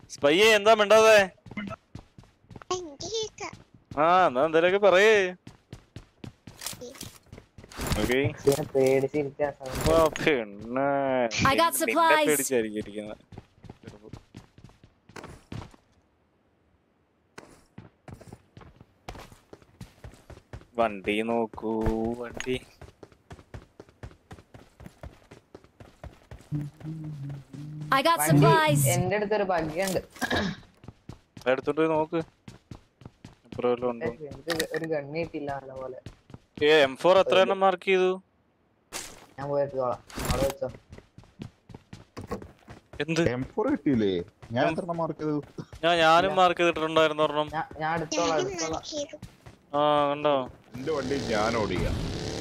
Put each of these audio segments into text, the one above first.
സ്പയ്യെ എന്താ മിണ്ടാതെ എനിക്ക് കേക്കാം ആ എന്നാ എന്തേലൊക്കെ പറയേ ഓക്കേ ഇതിനെ പേടിച്ചിരിക്കാ സൗണ്ട് ആ, പിന്നെ I got നിന്നെ supplies. പേടിച്ചായിരിക്കും ഇരിക്കുന്നത് വണ്ടി നോക്കൂ വണ്ടി I got വണ്ടി supplies. എന്റെ അടുത്തൊരു ബഗ്ഗുണ്ട് എടുത്തോണ്ട് പോയി നോക്ക് അപ്പുറം വല്ലതും ഉണ്ടോ എനിക്ക് ഒരു ഗണ്ണ് കിട്ടില്ല നല്ല പോലെ ഏ എം ഫോർ എത്ര എണ്ണം മാർക്ക് ചെയ്തു ഞാൻ പോയെടുത്തോളാം അവിടെ വെച്ചോ എന്ത് എം ഫോർ കിട്ടിയില്ലേ ഞാൻ എത്ര മാർക്ക് ചെയ്തു ഞാൻ ഞാനും മാർക്ക് ചെയ്തിട്ടുണ്ടായിരുന്നു ഒരെണ്ണം ഞാൻ ഞാൻ എടുത്തോളാം ഞാനും എടുത്തോളാം മാർക്ക് ചെയ്തു ആ കണ്ടോ എന്റെ വണ്ടി ഞാൻ ഓടിക്കാം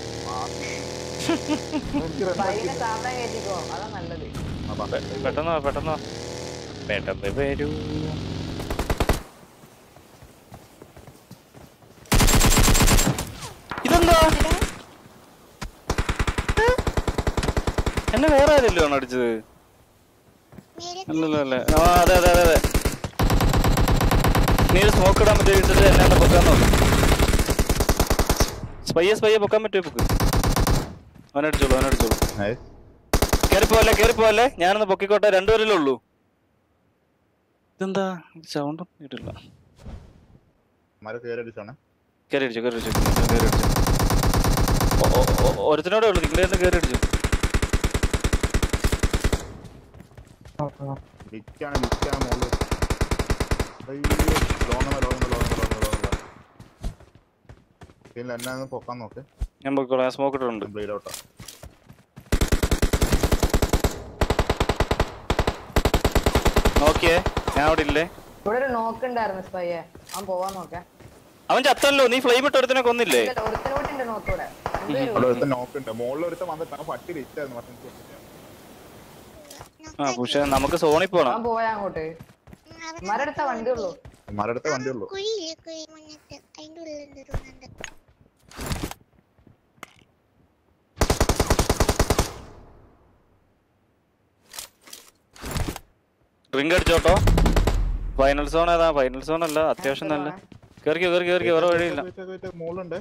ബൈക്കിനെ സാധനം കയറ്റിക്കോ അതാ നല്ലത് പെ- പെട്ടെന്ന് വാ, പെട്ടെന്ന് വാ. പെട്ടെന്ന് വരൂ ഇതെന്താ എന്നെ വേറെ ആരല്ലോ ആണ് അടിച്ചത് മേരെ അല്ലല്ലോ അല്ലേ ആ അതെ അതെ അതെ അതെ നീ സ്മോക്ക് ഇടാൻ പറ്റുമോ ഇട്ടിട്ട് എന്നെ ഒന്ന് പൊക്കാൻ നോക്ക് സ്പയ്യെ സ്പയ്യെ പൊക്കാൻ പറ്റുമോ പൊക്ക് അവനടിച്ചോളൂ അവനടിച്ചോളൂ നൈസ് കേറിപ്പോവല്ലേ കേറിപ്പോവല്ലേ ഞാനൊന്ന് പൊക്കിക്കോട്ടെ രണ്ടുപേരല്ലേ ഉള്ളൂ ഇതെന്താ സൗണ്ട് ഇട്ടില്ല മര കയറി അടിച്ചാണ് കയറി അടിച്ചു കയറി അടിച്ചു കയറി അടിച്ചു ഒ- ഒ- ഒ- ഒരുത്തനോടെ ഉള്ളു നിങ്ങളെ ഒന്ന് കയറി അടിച്ചു ലിക്കാണ് ലിക്കാണ് മോള് അയ്യോ ലോങ്ങണ ലോങ്ങണ ലോങ്ങണ ലോങ്ങണ ലോങ്ങണ പിന്നെ എന്നെ ഒന്ന് പൊക്കാൻ നോക്ക് ഞാൻ പൊക്കോളാം സ്മോക്ക് ഇട്ടിട്ടുണ്ട് ബ്ലീഡ് ഔട്ടാ നോക്കിയേ ഞാൻ അവിടെ ഇല്ലേ ഇവിടെ ഒരു നോക്ക് ഉണ്ടായിരുന്നു സ്പയ്യെ അവൻ പോവാൻ നോക്കേ അവൻ ചത്തല്ലോ നീ ഫ്ലെയിം ഇട്ട് ഒരുത്തനെ കൊന്നില്ലേ ഒരുത്തനോട്ടുണ്ട് നോക്ക് ഇവിടെ രണ്ടുപേരും അവിടെ ഒരുത്തൻ നോക്കുണ്ട് മുകളിൽ ഒരുത്തൻ വന്നിട്ട് അവൻ പട്ടി ലിറ്റായിരുന്നു പക്ഷെ എനിക്ക് കൊണ്ടില്ല. ആ പക്ഷെ നമുക്ക് സോണിൽ പോണം അവൻ പോയാ അങ്ങോട്ട് മരടുത്ത വണ്ടി ഉള്ളൂ മരടുത്ത വണ്ടിയുള്ളൂ കുഴിയില്ലേ കുഴി മുന്നിട്ട് അതിന്റെ ഉള്ളിലുണ്ട് തോന്നുന്നുണ്ട് ഡ്രിങ്ക് അടിച്ചോട്ടോ ഫൈനൽ സോൺ ഏതാ ഫൈനൽ സോൺ അല്ല അത്യാവശ്യം നല്ല കേറിക്കോ കേറി കേറിക്കോ വേറെ വഴിയില്ല വെയിറ്റ്, വെയിറ്റ്, വെയിറ്റ്, മുകളിലുണ്ട്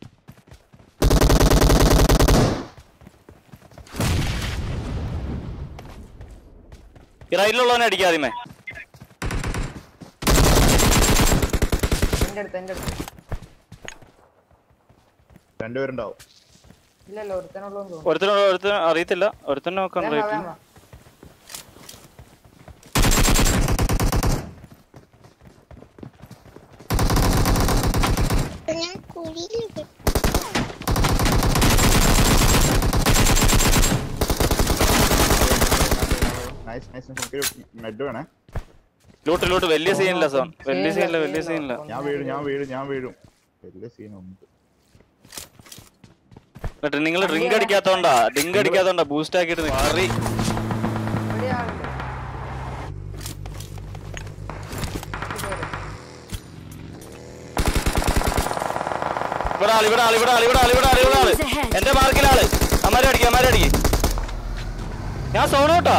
ഈ റൈഡിലുള്ളവനെ അടിക്കാതിമേ എന്റെ അടുത്ത് എന്റെ അടുത്ത് രണ്ടുപേരുണ്ടാവും ഇല്ലല്ലോ ഒരുത്തനുള്ളൂ തോന്നുന്നു ഒരുത്തന ഒരുത്തന അറിയത്തില്ല ഒരുത്തനെ നോക്കാൻ വേഗം വാ, റേറ്റിൽ വേഗം വാ. ഞാൻ കുഴിയിലിട്ടു നൈസ് നൈസ് എനിക്കൊരു മെഡ് വേണേ ലൂട്ട് ലൂട്ട് വലിയ സീനില്ല സോൺ വലിയ സീനില്ല വലിയ സീനില്ല ഞാൻ വീഴും ഞാൻ വീഴും ഞാൻ വീഴും വലിയ സീനുണ്ട് എന്നിട്ട് നിങ്ങൾ ഡ്രിങ്ക് അടിക്കാത്തോണ്ടാ ഡ്രിങ്ക് അടിക്കാത്തോണ്ടാ ബൂസ്റ്റ് ആക്കിയിട്ട് മാറി ഇവിടെ ആളുണ്ട് ഇവിടെ ആള് ഇവിടെ ആള് ഇവിടെ ആള് ഇവിടെ ആള് ഇവിടെ ആള് ഇവിടെ ആള് എന്റെ മാർക്കിലാള് അമ്മാരെ അടിക്കുക അമ്മാരെ അടിക്കുക ഞാൻ സോൺ കേട്ടാ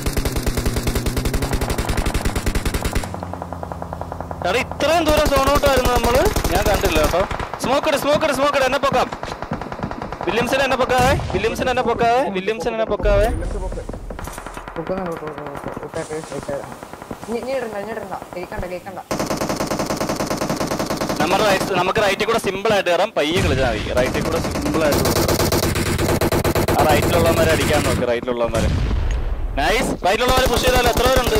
എടാ ഇത്രയും ദൂരം സോൺ ഔട്ടായിരുന്നു നമ്മള് ഞാൻ കണ്ടില്ല കേട്ടോ സ്മോക്ക് ഇട് സ്മോക്ക് ഇട് സ്മോക്ക് ഇട് എന്നെ പൊക്കാം വില്യംസൺ എന്നെ പൊക്കാവേ വില്യംസൺ എന്നെ പൊക്കാവേ വില്യംസൺ എന്നെ പൊക്കാവേ പൊക്കുന്നുണ്ട്, പൊക്ക്, പൊക്ക്, പൊക്ക്, പൊക്കട്ടെ, പൊക്കട്ടെ. ഇനി- ഇനി ഇടണ്ട ഇനി ഇടണ്ട കേക്കണ്ട കേക്കണ്ട നമ്മുടെ റൈറ്റ് നമുക്ക് റൈറ്റിൽ കൂടെ സിമ്പിൾ ആയിട്ട് കയറാം പയ്യെ കളിച്ചാൽ മതി റൈറ്റിൽ കൂടെ സിമ്പിൾ ആയിട്ട് പോകാം. ആ റൈറ്റിലുള്ളവന്മാരെ അടിക്കാൻ നോക്ക് റൈറ്റിലുള്ളവന്മാരെ നൈസ് റൈറ്റിലുള്ളവരെ പുഷ് ചെയ്താലോ എത്ര പേരുണ്ട്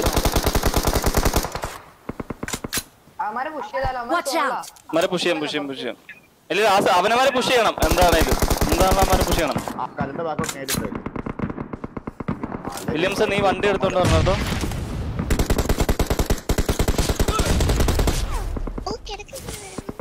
അവന്മാരെ പുഷ് ചെയ്താലോ അവന്മാര് Watch തോളാ. out. അവന്മാരെ പുഷ് ചെയ്യാം പുഷ് ചെയ്യാം പുഷ് ചെയ്യാം ഇല്ല ആ സ- അവനവരെ പുഷ് ചെയ്യണം എന്താണേലും എന്താണ് അവന്മാരെ പുഷ് ചെയ്യണം ആ കല്ലിന്റെ ബാക്കോട്ട് നേരിട്ട് വില്യംസൺ നീ വണ്ടി എടുത്തോണ്ട് വരണം കേട്ടോ ഓ കിടക്കുന്നു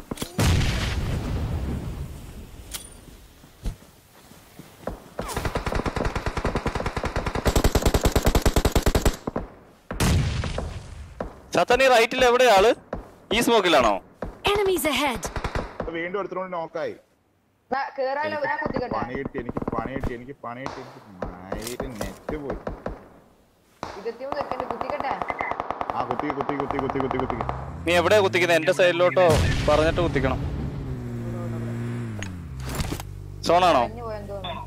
സത്ത നീ റൈറ്റിൽ എവിടെയാ ആള് ഈ സ്മോക്കിലാണോ Enemies ahead. വീണ്ടും ഒരുത്തരോട് നോക്കായി ദാ, കേറാലോ ഞാൻ കുത്തിക്കട്ടെ പണി കിട്ടി എനിക്ക് പണി കിട്ടി എനിക്ക് പണി കിട്ടി എനിക്ക് മയില് നെറ്റ് പോയി ഇരുപത്തിമൂന്ന് സെക്കൻഡ് കുത്തിക്കട്ടെ ആ കുത്തി കുത്തി കുത്തി കുത്തി കുത്തി കുത്തി നീ എവിടെയാ കുത്തിക്കുന്നത് എന്റെ സൈഡിലോട്ടോ പറഞ്ഞിട്ട് കുത്തിക്കണം സോണാണോ കഴിഞ്ഞു പോയെന്ന് തോന്നുന്നു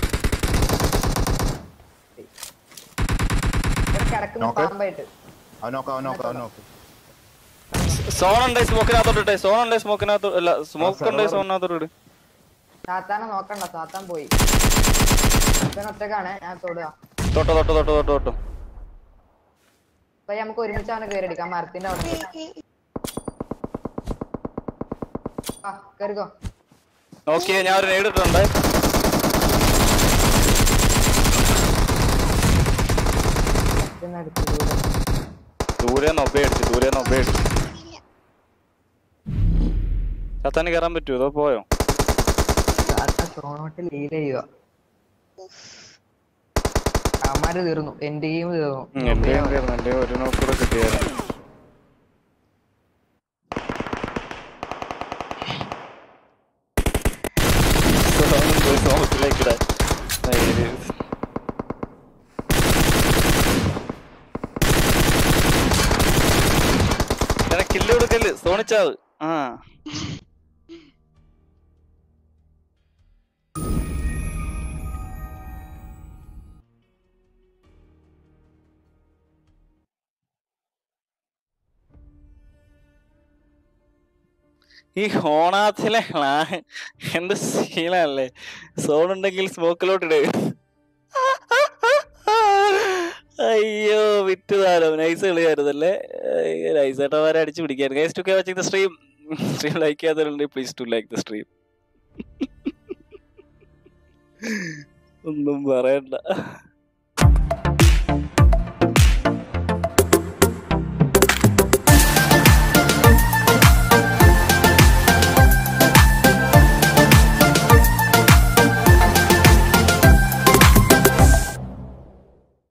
ഇവിടെ കിടക്കുന്ന നോക്ക്. പാമ്പായിട്ട് അവൻ നോക്ക് അവൻ നോക്ക് അവൻ നോക്ക് സോൺ ഉണ്ടേ സ്മോക്കിനകത്തോട്ട് ഇട്ടേ സോൺ ഉണ്ടേ സ്മോക്കിനകത്ത് അല്ല സ്മോക്ക് ഉണ്ടേ server. സോണിനകത്തോട്ട് ഇട് സാത്താനെ നോക്കണ്ട സാത്താൻ പോയി ഇവൻ ഒറ്റക്കാണ് ഞാൻ തൊടുക തൊട്ടോ തൊട്ടോ തൊട്ടോ തൊട്ടോ തൊട്ടോ അപ്പൊ നമുക്ക് ഒരുമിച്ച് അവനെ കയറി എടുക്കാം മരത്തിന്റെ അവിടെ ആ കയറിക്കോ നോക്കിയേ ഞാൻ ഒരു നേടിട്ടുണ്ട് ഇതെന്നാ എടുത്തത് ഇവിടെ? ദൂരെ നിന്ന് ഒബേ അടിച്ചു ദൂരെ നിന്ന് ഒബേ അടിച്ചു ഇല്ല ചത്താന് കയറാൻ പറ്റുമോ അതോ പോയോ സാത്താൻ ഷോണോട്ട് ലീഡ് ചെയ്യുക അമ്മാര് തീർന്നു എന്റെ ഗെയിം തീർന്നു ഉം, എന്റെയും തീർന്നു എന്റെ ഒരു നോക്കൂടെ കിട്ടിയായിരുന്നു നോക്കിലേക്കിടാ കില്ല് കൊടുക്കല് സോണിച്ചാവ് ആ ഈ ഹോണാത്തിലെ ക്ലാ- എന്ത് ശീലല്ലേ സോൺ ഉണ്ടെങ്കിൽ സ്മോക്കിലോട്ട് ഇട് അയ്യോ വിറ്റുതാലോ നൈസ് കളിയായിരുന്നല്ലേ നൈസേട്ടന്മാരെ അടിച്ചു പിടിക്കാൻ guys two K watching the stream stream like ചെയ്യാത്തവരുണ്ടെങ്കിൽ please do like the stream ഒന്നും പറയണ്ട